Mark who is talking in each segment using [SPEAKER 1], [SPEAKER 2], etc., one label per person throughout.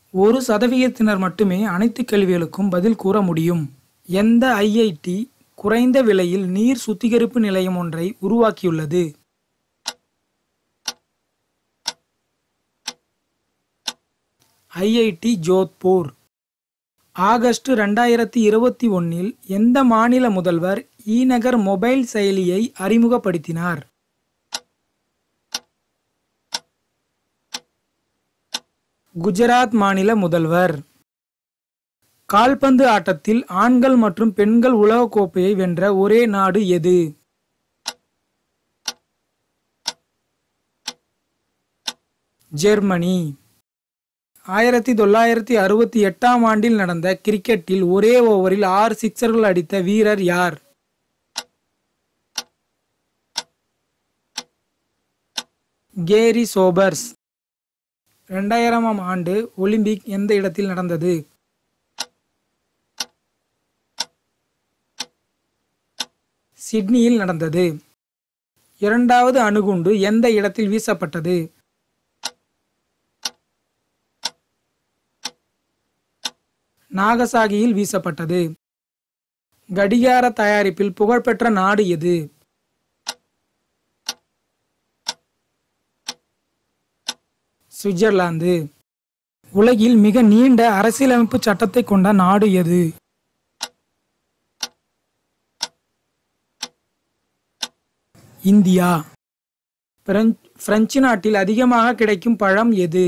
[SPEAKER 1] ஒரு சதவிகிதத்தினர் மட்டுமே அனைத்து கேள்விகளுக்கும் பதில் கூற முடியும் எந்த ஐஐடி குறைந்த விலையில் நீர் சுத்திகரிப்பு நிலையம் ஒன்றை உருவாக்கியுள்ளது ஐஐடி ஜோத்பூர் ஆகஸ்ட் ரெண்டாயிரத்தி இருபத்தி ஒன்னில் எந்த மாநில முதல்வர் ஈநகர் மொபைல் செயலியை அறிமுகப்படுத்தினார் குஜராத் மாநில முதல்வர் கால்பந்து ஆட்டத்தில் ஆண்கள் மற்றும் பெண்கள் உலகக் கோப்பையை வென்ற ஒரே நாடு எது ஜெர்மனி ஆயிரத்தி தொள்ளாயிரத்தி அறுபத்தி எட்டாம் ஆண்டில் நடந்த கிரிக்கெட்டில் ஒரே ஓவரில் ஆறு சிக்சர்கள் அடித்த வீரர் யார் கேரி சோபர்ஸ் இரண்டாயிரமாம் ஆண்டு ஒலிம்பிக் எந்த இடத்தில் நடந்தது சிட்னியில் நடந்தது இரண்டாவது அணுகுண்டு எந்த இடத்தில் வீசப்பட்டது நாகசாகியில் வீசப்பட்டது கடிகார தயாரிப்பில் புகழ்பெற்ற நாடு எது சுவிட்சர்லாந்து உலகில் மிக நீண்ட அரசியலமைப்பு சட்டத்தை கொண்ட நாடு எது இந்தியா பிரெஞ்சு பிரெஞ்சு நாட்டில் அதிகமாக கிடைக்கும் பழம் எது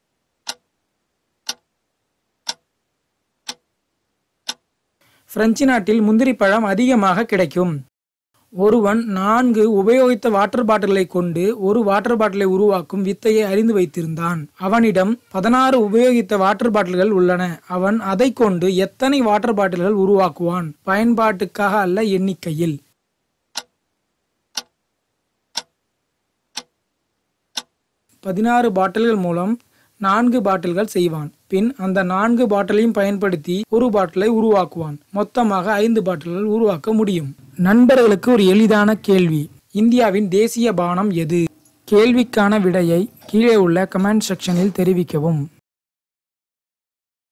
[SPEAKER 1] பிரெஞ்சு நாட்டில் முந்திரி பழம் அதிகமாக கிடைக்கும் ஒருவன் நான்கு உபயோகித்த வாட்டர் பாட்டில்களை கொண்டு ஒரு வாட்டர் பாட்டிலை உருவாக்கும் வித்தையை அறிந்து வைத்திருந்தான் அவனிடம் பதினாறு உபயோகித்த வாட்டர் பாட்டில்கள் உள்ளன அவன் அதை கொண்டு எத்தனை வாட்டர் பாட்டில்கள் உருவாக்குவான் பயன்பாட்டுக்காக அல்ல எண்ணிக்கையில் பதினாறு பாட்டில்கள் மூலம் நான்கு பாட்டில்கள் செய்வான் பின் அந்த நான்கு பாட்டிலையும் பயன்படுத்தி ஒரு பாட்டிலை உருவாக்குவான் மொத்தமாக ஐந்து பாட்டில்கள் உருவாக்க முடியும் நண்பர்களுக்கு ஒரு எளிதான கேள்வி இந்தியாவின் தேசிய பானம் எது கேள்விக்கான விடையை கீழே உள்ள கமெண்ட் செக்ஷனில் தெரிவிக்கவும்